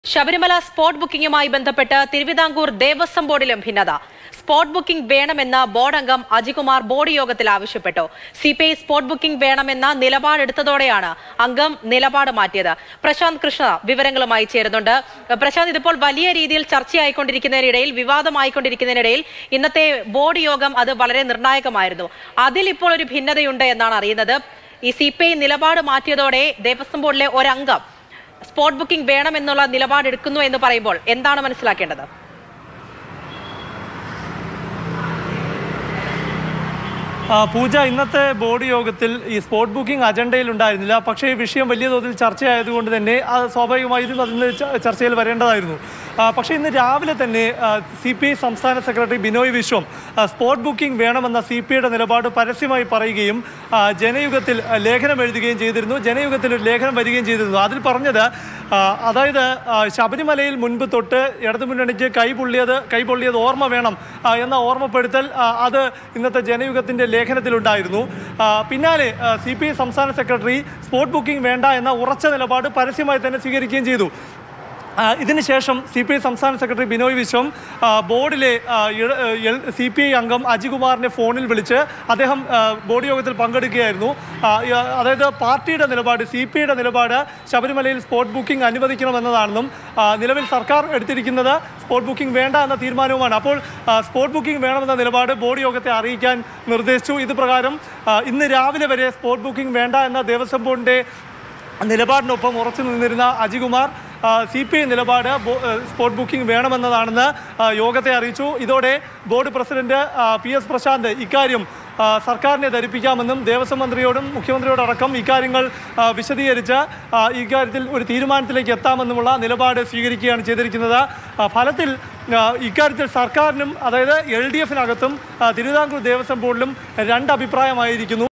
Sabarimala spot ബുക്കിംഗുമായി ബന്ധപ്പെട്ട് തിരുവിതാംകൂർ ദേവസ്വം ബോർഡിലും ഭിന്നത spot booking വേണമെന്ന് ബോർഡ് അംഗം അജികുമാർ ബോർഡ് യോഗത്തിൽ ആവശ്യപ്പെട്ടു C P I spot booking വേണമെന്ന നിലപാടെടുത്തതോടെയാണ് അംഗം നിലപാട് മാറ്റിയത് പ്രശാന്ത് കൃഷ്ണ വിവരങ്ങളുമായി ചേരുന്നുണ്ട് പ്രശാന്ത് ഇതിപ്പോൾ വലിയ രീതിയിൽ ചർച്ചയായിക്കൊണ്ടിരിക്കുന്നതിനിടയിൽ വിവാദമായിക്കൊണ്ടിരിക്കുന്നതിനിടയിൽ ഇന്നത്തെ ബോർഡ് യോഗം അത് വളരെ നിർണായകമായിരുന്നു അതിൽ ഇപ്പോൾ ഒരു ഭിന്നതയുണ്ട് എന്നാണ് അറിയുന്നത് ഈ സി പി ഐ നിലപാട് മാറ്റിയതോടെ ദേവസ്വം ബോർഡിലെ ഒരംഗം സ്പോട്ട് ബുക്കിംഗ് വേണമെന്നുള്ള നിലപാടെടുക്കുന്നു എന്ന് പറയുമ്പോൾ എന്താണ് മനസ്സിലാക്കേണ്ടത് ആ, പൂജ ഇന്നത്തെ ബോർഡ് യോഗത്തിൽ ഈ സ്പോട്ട് ബുക്കിംഗ് അജണ്ടയിൽ ഉണ്ടായിരുന്നില്ല പക്ഷേ ഈ വിഷയം വലിയ തോതിൽ ചർച്ചയായതുകൊണ്ട് തന്നെ അത് സ്വാഭാവികമായിട്ടും അതിന് ച- ചർച്ചയിൽ വരേണ്ടതായിരുന്നു ആ, പക്ഷേ ഇന്ന് രാവിലെ തന്നെ സി പി ഐ സംസ്ഥാന സെക്രട്ടറി ബിനോയ് വിശ്വം ആ, സ്പോട്ട് ബുക്കിംഗ് വേണമെന്ന സി പി ഐയുടെ നിലപാട് പരസ്യമായി പറയുകയും ആ, ജനയുഗത്തിൽ ആ, ലേഖനം എഴുതുകയും ചെയ്തിരുന്നു ജനയുഗത്തിൽ ഒരു ലേഖനം വരികയും ചെയ്തിരുന്നു അതിൽ പറഞ്ഞത് ആ, അതായത് ആ, ശബരിമലയിൽ മുൻപ് തൊട്ട് ഇടതുമുന്നണിക്ക് കൈപൊള്ളിയത് കൈപൊള്ളിയത് ഓർമ്മ വേണം ആ, എന്ന ഓർമ്മപ്പെടുത്തൽ ആ, അത് ഇന്നത്തെ ജനയുഗത്തിന്റെ ലേഖനത്തിലുണ്ടായിരുന്നു ആ, പിന്നാലെ സി പി ഐ സംസ്ഥാന സെക്രട്ടറി സ്പോട്ട് ബുക്കിംഗ് വേണ്ട എന്ന ഉറച്ച നിലപാട് പരസ്യമായി തന്നെ സ്വീകരിക്കുകയും ചെയ്തു ആ, ഇതിനുശേഷം സി പി ഐ സംസ്ഥാന സെക്രട്ടറി ബിനോയ് വിശ്വം ആ, ബോർഡിലെ സി പി ഐ അംഗം അജികുമാറിനെ ഫോണിൽ വിളിച്ച് അദ്ദേഹം ആ, ബോർഡ് യോഗത്തിൽ പങ്കെടുക്കുകയായിരുന്നു ആ, ഈ, ആ, അതായത് പാർട്ടിയുടെ നിലപാട് സി പി ഐയുടെ നിലപാട് ശബരിമലയിൽ സ്പോട്ട് ബുക്കിംഗ് അനുവദിക്കണമെന്നതാണെന്നും ആ, നിലവിൽ സർക്കാർ എടുത്തിരിക്കുന്നത് സ്പോട്ട് ബുക്കിംഗ് വേണ്ട എന്ന തീരുമാനവുമാണ് അപ്പോൾ ആ, സ്പോട്ട് ബുക്കിംഗ് വേണമെന്ന നിലപാട് ബോർഡ് യോഗത്തെ അറിയിക്കാൻ നിർദ്ദേശിച്ചു ഇത് പ്രകാരം ആ, ഇന്ന് രാവിലെ വരെ സ്പോട്ട് ബുക്കിംഗ് വേണ്ട എന്ന ദേവസ്വം ബോർഡിൻ്റെ നിലപാടിനൊപ്പം ഉറച്ചു നിന്നിരുന്ന അജികുമാർ സി പി ഐ നിലപാട് ബോ- ആ, സ്പോട്ട് ബുക്കിംഗ് വേണമെന്നതാണെന്ന് ആ, യോഗത്തെ അറിയിച്ചു ഇതോടെ ബോർഡ് പ്രസിഡന്റ് ആ, പി എസ് പ്രശാന്ത് ഇക്കാര്യം ആ, സർക്കാരിനെ ധരിപ്പിക്കാമെന്നും ദേവസ്വം മന്ത്രിയോടും മുഖ്യമന്ത്രിയോടടക്കം ഇക്കാര്യങ്ങൾ ആ, വിശദീകരിച്ച് ആ, ഇക്കാര്യത്തിൽ ഒരു തീരുമാനത്തിലേക്ക് എത്താമെന്നുമുള്ള നിലപാട് സ്വീകരിക്കുകയാണ് ചെയ്തിരിക്കുന്നത് ആ, ഫലത്തിൽ ആ, ഇക്കാര്യത്തിൽ സർക്കാരിനും അതായത് എൽ ഡി എഫിനകത്തും തിരുവിതാംകൂർ ദേവസ്വം ബോർഡിലും രണ്ട് അഭിപ്രായമായിരിക്കുന്നു